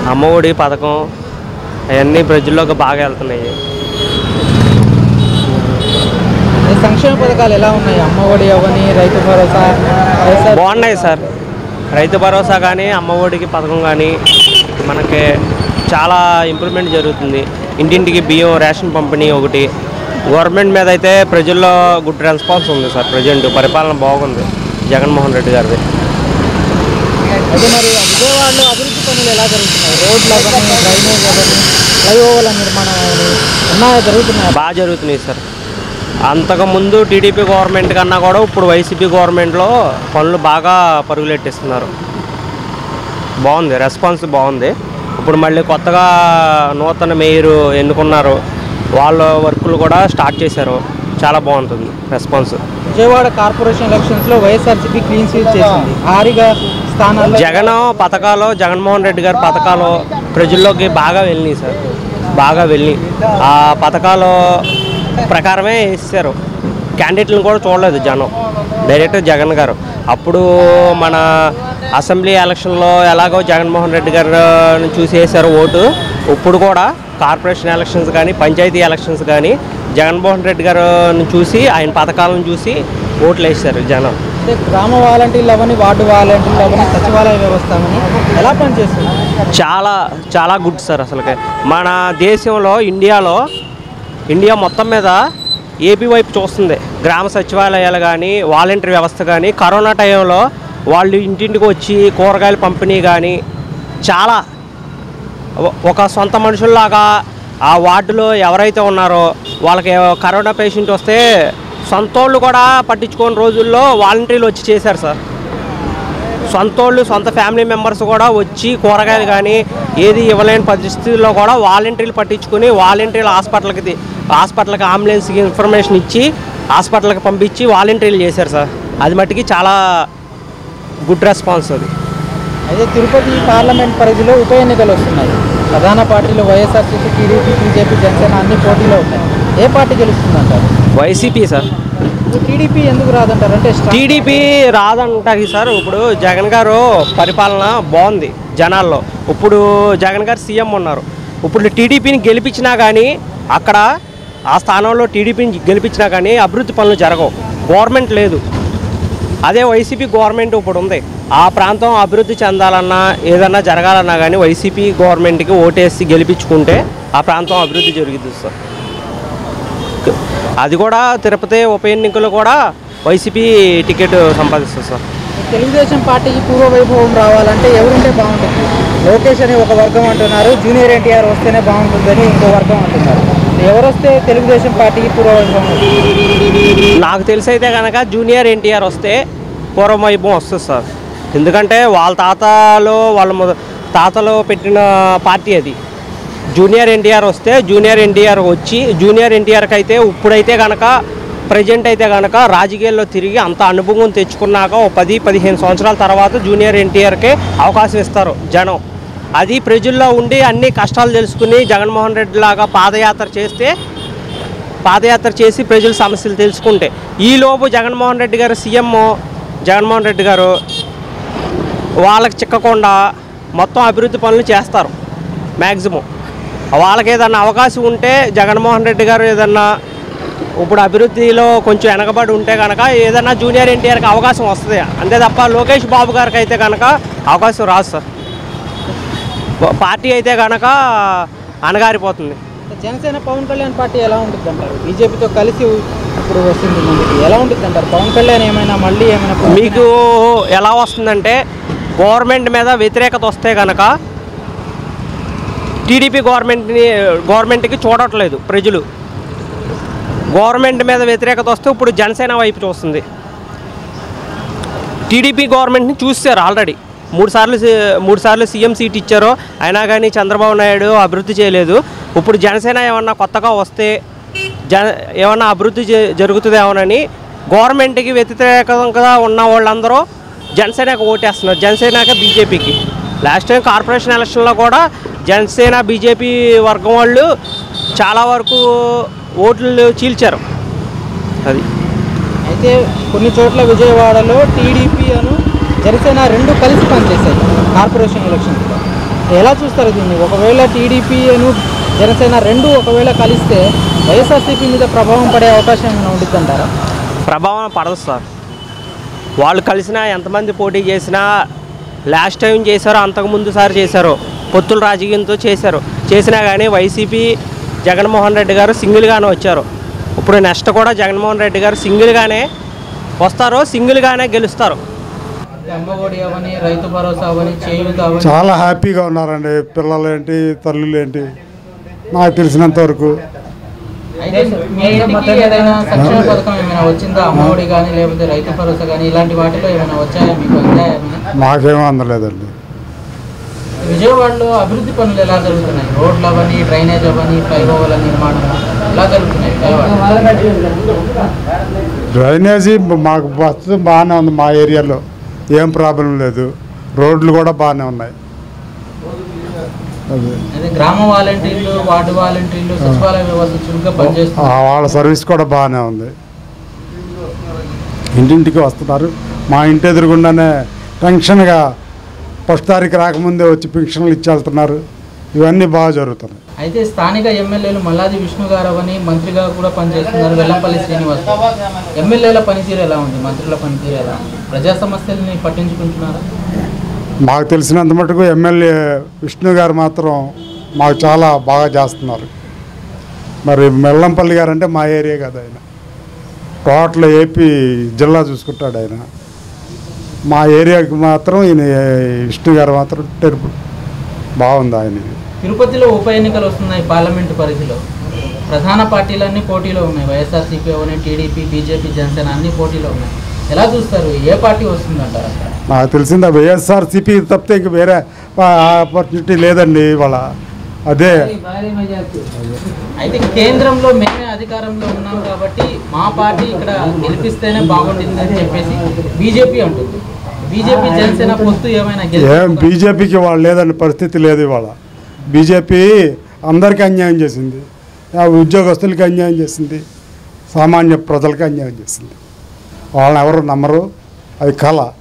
అమ్మఒడి పథకం అవన్నీ ప్రజల్లోకి బాగా వెళ్తున్నాయి ఈ సంక్షేమ పథకాలు ఎలా ఉన్నాయి అమ్మ ఒడి అవని రైతు భరోసా వైఎస్ఆర్ బాగున్నాయి సార్ రైతు భరోసా కానీ అమ్మఒడికి పథకం కానీ మనకి చాలా ఇంప్రూవ్మెంట్ జరుగుతుంది ఇంటింటికి బియ్యం రేషన్ పంపిణీ ఒకటి గవర్నమెంట్ మీద అయితే ప్రజల్లో గుడ్ రెస్పాన్స్ ఉంది సార్ ప్రజెంట్ పరిపాలన బాగుంది జగన్మోహన్ రెడ్డి గారిది అయితే మరి విజయవాడలో అభివృద్ధి పనులు ఎలా జరుగుతున్నాయి రోడ్లు అవని డ్రైనేజ్ అవని ఫ్లైఓవర్ల నిర్మాణం అవని ఉన్నాయా జరుగుతున్నాయా బాగా జరుగుతున్నాయి సార్ అంతకుముందు టీడీపీ గవర్నమెంట్ కన్నా కూడా ఇప్పుడు వైసీపీ గవర్నమెంట్లో పనులు బాగా పరుగులెట్టిస్తున్నారు బాగుంది రెస్పాన్స్ బాగుంది ఇప్పుడు మళ్ళీ కొత్తగా నూతన మేయర్ ఎన్నుకున్నారు వాళ్ళ వర్కులు కూడా స్టార్ట్ చేశారు చాలా బాగుంటుంది రెస్పాన్స్ విజయవాడ కార్పొరేషన్ ఎలక్షన్స్ లో వైఎస్ఆర్సీపీ క్లీన్ స్వీప్ చేసింది భారీగా స్థానాల్లో జగన్ పథకాలు జగన్మోహన్ రెడ్డి గారి పథకాలు ప్రజల్లోకి బాగా వెళ్ళినాయి సార్ బాగా వెళ్ళి ఆ పథకాలు ప్రకారమే ఇస్తారు క్యాండిడేట్లను కూడా చూడలేదు జనం డైరెక్ట్ జగన్ గారు అప్పుడు మన అసెంబ్లీ ఎలక్షన్లో ఎలాగో జగన్మోహన్ రెడ్డి గారిని చూసి వేశారు ఓటు ఇప్పుడు కూడా కార్పొరేషన్ ఎలక్షన్స్ కానీ పంచాయతీ ఎలక్షన్స్ కానీ జగన్మోహన్ రెడ్డి గారిని చూసి ఆయన పథకాలను చూసి ఓట్లు వేశారు జనం అంటే గ్రామ వాలంటీర్లు అవని వార్డు వాలంటీర్లు అవని సచివాలయ వ్యవస్థ అవని ఎలా పనిచేస్తుంది చాలా చాలా గుడ్ సార్ అసలుకి మన దేశంలో ఇండియాలో ఇండియా మొత్తం మీద ఏపీ వైపు చూస్తుంది గ్రామ సచివాలయాలు కానీ వాలంటీర్ వ్యవస్థ కానీ కరోనా టైంలో వాళ్ళు ఇంటింటికి వచ్చి కూరగాయల పంపిణీ కానీ చాలా ఒ- ఒక సొంత మనుషుల్లాగా ఆ వార్డులో ఎవరైతే ఉన్నారో వాళ్ళకి కరోనా పేషెంట్ వస్తే సొంతోళ్ళు కూడా పట్టించుకోని రోజుల్లో వాలంటీర్లు వచ్చి చేశారు సార్ సొంతోళ్ళు సొంత ఫ్యామిలీ మెంబర్స్ కూడా వచ్చి కూరగాయలు కానీ ఏది ఇవ్వలేని పరిస్థితుల్లో కూడా వాలంటీర్లు పట్టించుకుని వాలంటీర్లు హాస్పిటల్కి తి- హాస్పిటల్కి అంబులెన్స్కి ఇన్ఫర్మేషన్ ఇచ్చి హాస్పిటల్కి పంపించి వాలంటీర్లు చేశారు సార్ అది మట్టుకి చాలా గుడ్ రెస్పాన్స్ అది అయితే తిరుపతి పార్లమెంట్ పరిధిలో ఉప ఎన్నికలు వస్తున్నాయి ప్రధాన పార్టీలు వైఎస్ఆర్సీపీ టీడీపీ బీజేపీ జనసేన అన్ని పోటీలో ఉన్నాయి ఏ పార్టీ గెలుస్తుందంటారు వైసీపీ సార్ టీడీపీ ఎందుకు రాదంటారు అంటే స్ట్రా- టీడీపీ రాదంటారు సార్ ఇప్పుడు జగన్ గారు పరిపాలన బాగుంది జనాల్లో ఇప్పుడు జగన్ గారు సీఎం ఉన్నారు ఇప్పుడు టీడీపీని గెలిపించినా కానీ అక్కడ ఆ స్థానంలో టీడీపీని గెలిపించినా కానీ అభివృద్ధి పనులు జరగవు గవర్నమెంట్ లేదు అదే వైసీపీ గవర్నమెంట్ ఇప్పుడు ఉంది ఆ ప్రాంతం అభివృద్ధి చెందాలన్నా ఏదన్నా జరగాలన్నా కానీ వైసీపీ గవర్నమెంట్కి ఓటేసి గెలిపించుకుంటే ఆ ప్రాంతం అభివృద్ధి జరుగుతుంది సార్ అది కూడా తిరుపతి ఉప ఎన్నికలు కూడా వైసీపీ టికెట్ సంపాదిస్తుంది సార్ తెలుగుదేశం పార్టీకి పూర్వ వైభవం రావాలంటే ఎవరుంటే బాగుంటుంది లోకేష్ అనే ఒక వర్గం అంటున్నారు జూనియర్ ఎన్టీఆర్ వస్తేనే బాగుంటుందని ఇంకో వర్గం అంటున్నారు ఎవరు వస్తే తెలుగుదేశం పార్టీకి పూర్వ వైభవం వస్తుంది? నాకు తెలిసి అయితే కనుక జూనియర్ ఎన్టీఆర్ వస్తే పూర్వం వైభవం వస్తుంది సార్ ఎందుకంటే వాళ్ళ తాతలో వాళ్ళ మొద- తాతలో పెట్టిన పార్టీ అది జూనియర్ ఎన్టీఆర్ వస్తే జూనియర్ ఎన్టీఆర్ వచ్చి జూనియర్ ఎన్టీఆర్కి అయితే ఇప్పుడైతే కనుక ప్రజెంట్ అయితే కనుక రాజకీయాల్లో తిరిగి అంత అనుభవం తెచ్చుకున్నాక ఓ పది పదిహేను సంవత్సరాల తర్వాత జూనియర్ ఎన్టీఆర్కే అవకాశం ఇస్తారు జనం అది ప్రజల్లో ఉండి అన్ని కష్టాలు తెలుసుకుని జగన్మోహన్ రెడ్డి లాగా పాదయాత్ర చేస్తే పాదయాత్ర చేసి ప్రజల సమస్యలు తెలుసుకుంటే ఈలోపు జగన్మోహన్ రెడ్డి గారు సీఎం జగన్మోహన్ రెడ్డి గారు వాళ్ళకి చిక్కకుండా మొత్తం అభివృద్ధి పనులు చేస్తారు మ్యాక్సిమం వాళ్ళకి ఏదన్నా అవకాశం ఉంటే జగన్మోహన్ రెడ్డి గారు ఏదన్నా ఇప్పుడు అభివృద్ధిలో కొంచెం వెనకబడి ఉంటే కనుక ఏదన్నా జూనియర్ ఎన్టీఆర్కి అవకాశం వస్తుంది అంతే తప్ప లోకేష్ బాబు గారికి అయితే కనుక అవకాశం రాదు సార్ పార్టీ అయితే కనుక అణగారిపోతుంది జనసేన పవన్ కళ్యాణ్ పార్టీ ఎలా ఉంటుంది అంటారు బీజేపీతో కలిసి ఇప్పుడు వస్తుంది ముందుకి ఎలా ఉంటుంది అంటారు పవన్ కళ్యాణ్ ఏమైనా మళ్ళీ ఏమైనా మీకు ఎలా వస్తుందంటే గవర్నమెంట్ మీద వ్యతిరేకత వస్తే కనుక టీడీపీ గవర్నమెంట్ని గవర్నమెంట్కి చూడట్లేదు ప్రజలు గవర్నమెంట్ మీద వ్యతిరేకత వస్తే ఇప్పుడు జనసేన వైపు చూస్తుంది టీడీపీ గవర్నమెంట్ని చూశారు ఆల్రెడీ మూడు సార్లు సి- మూడు సార్లు సీఎం సీట్ ఇచ్చారు అయినా కానీ చంద్రబాబు నాయుడు అభివృద్ధి చేయలేదు ఇప్పుడు జనసేన ఏమన్నా కొత్తగా వస్తే జన ఏమన్నా అభివృద్ధి జ- జరుగుతుందేమోనని గవర్నమెంట్కి వ్యతిరేకంగా ఉన్న వాళ్ళందరూ జనసేనకు ఓటేస్తున్నారు జనసేనకి బీజేపీకి లాస్ట్ టైం కార్పొరేషన్ ఎలక్షన్లో కూడా జనసేన బీజేపీ వర్గం వాళ్ళు చాలా వరకు ఓట్లు చీల్చారు అది అయితే కొన్ని చోట్ల విజయవాడలో టీడీపీ అను జనసేన రెండు కలిసి పనిచేశాయి కార్పొరేషన్ ఎలక్షన్స్లో ఎలా చూస్తారు దీన్ని ఒకవేళ టీడీపీను జనసేన రెండు ఒకవేళ కలిస్తే వైఎస్ఆర్సీపీ మీద ప్రభావం పడే అవకాశం ఏమైనా ఉంటుందంటారా ప్రభావం పడదు సార్ వాళ్ళు కలిసినా ఎంతమంది పోటీ చేసినా లాస్ట్ టైం చేశారో అంతకుముందు సారి చేశారు పొత్తుల రాజకీయంతో చేశారు చేసినా కానీ వైసీపీ జగన్మోహన్ రెడ్డి గారు సింగిల్గానే వచ్చారు ఇప్పుడు నెక్స్ట్ కూడా జగన్మోహన్ రెడ్డి గారు సింగిల్గానే వస్తారు సింగిల్గానే గెలుస్తారు అమ్మఒడి అవని రైతు భరోసా అవని చేయూత అవని చాలా హ్యాపీగా ఉన్నారండి పిల్లలు ఏంటి తల్లులు ఏంటి నాకు తెలిసినంత వరకు అయితే మీ ఇంటికి ఏదైనా సంక్షేమ పథకం ఏమైనా వచ్చిందా అమ్మఒడి కానీ లేకపోతే రైతు భరోసా కానీ ఇలాంటి వాటిలో ఏమైనా వచ్చాయా మీకు అందాయా ఏమైనా? మాకేమీ అందలేదండి విజయవాడలో అభివృద్ధి పనులు ఎలా జరుగుతున్నాయి రోడ్లు అవని డ్రైనేజ్ అవని ఫ్లైఓవర్ల నిర్మాణం ఎలా జరుగుతున్నాయి విజయవాడ డ్రైనేజీ మాకు ప్రస్తుతం బాగానే ఉంది మా ఏరియాలో ఏం ప్రాబ్లం లేదు రోడ్లు కూడా బాగానే ఉన్నాయి అది అదే గ్రామ వాలంటీర్లు వార్డు వాలంటీర్లు సచివాలయ వ్యవస్థ చురుగ్గా ఆ పనిచేస్తుంది వాళ్ళ సర్వీస్ కూడా బాగానే ఉంది ఇంటింటికి వస్తున్నారు మా ఇంటి ఎదురుగుండానే టెన్షన్గా ఫస్ట్ తారీఖు రాకముందే వచ్చి పెన్షన్లు ఇచ్చి వెళ్తున్నారు ఇవన్నీ బాగా జరుగుతున్నాయి అయితే స్థానిక ఎమ్మెల్యేలు మల్లాది విష్ణు గారు అవని మంత్రిగా కూడా పనిచేస్తున్నారు వెల్లంపల్లి శ్రీనివాస్ ఎమ్మెల్యేల పనితీరు ఎలా ఉంది మంత్రుల పనితీరు ఎలా ఉంది ప్రజా సమస్యల్ని పట్టించుకుంటున్నారా మాకు తెలిసినంత మటుకు ఎమ్మెల్యే విష్ణు గారు మాత్రం మాకు చాలా బాగా చేస్తున్నారు మరి మెల్లంపల్లి గారు అంటే మా ఏరియా కదా ఆయన టోటల్ ఏపీ జిల్లా చూసుకుంటాడు ఆయన మా ఏరియాకి మాత్రం ఈయన విష్ణు గారు మాత్రం టెరుపు బాగుంది ఆయనది తిరుపతిలో ఉప ఎన్నికలు వస్తున్నాయి పార్లమెంటు పరిధిలో ప్రధాన పార్టీలన్నీ పోటీలో ఉన్నాయి వైఎస్ఆర్సీపీ అవని టీడీపీ బీజేపీ జనసేన అన్ని పోటీలో ఉన్నాయి ఎలా చూస్తారు ఏ పార్టీ వస్తుందంటారు అక్కడ నాకు తెలిసింది వైఎస్ఆర్సీపీ తప్పితే ఇంక వేరే ఆపర్చునిటీ లేదండి ఇవాళ అదే అయితే కేంద్రంలో మేమే అధికారంలో ఉన్నాం కాబట్టి మా పార్టీ ఇక్కడ గెలిపిస్తేనే బాగుంటుంది అని చెప్పేసి బీజేపీ అంటుంది బీజేపీ జనసేన పొత్తు ఏమైనా ఏం గెలుస్తుందా? బీజేపీకి వాళ్ళు లేదని పరిస్థితి లేదు ఇవాళ బీజేపీ అందరికీ అన్యాయం చేసింది ఆ ఉద్యోగస్తులకి అన్యాయం చేసింది సామాన్య ప్రజలకి అన్యాయం చేసింది వాళ్ళని ఎవరు నమ్మరు అది కళ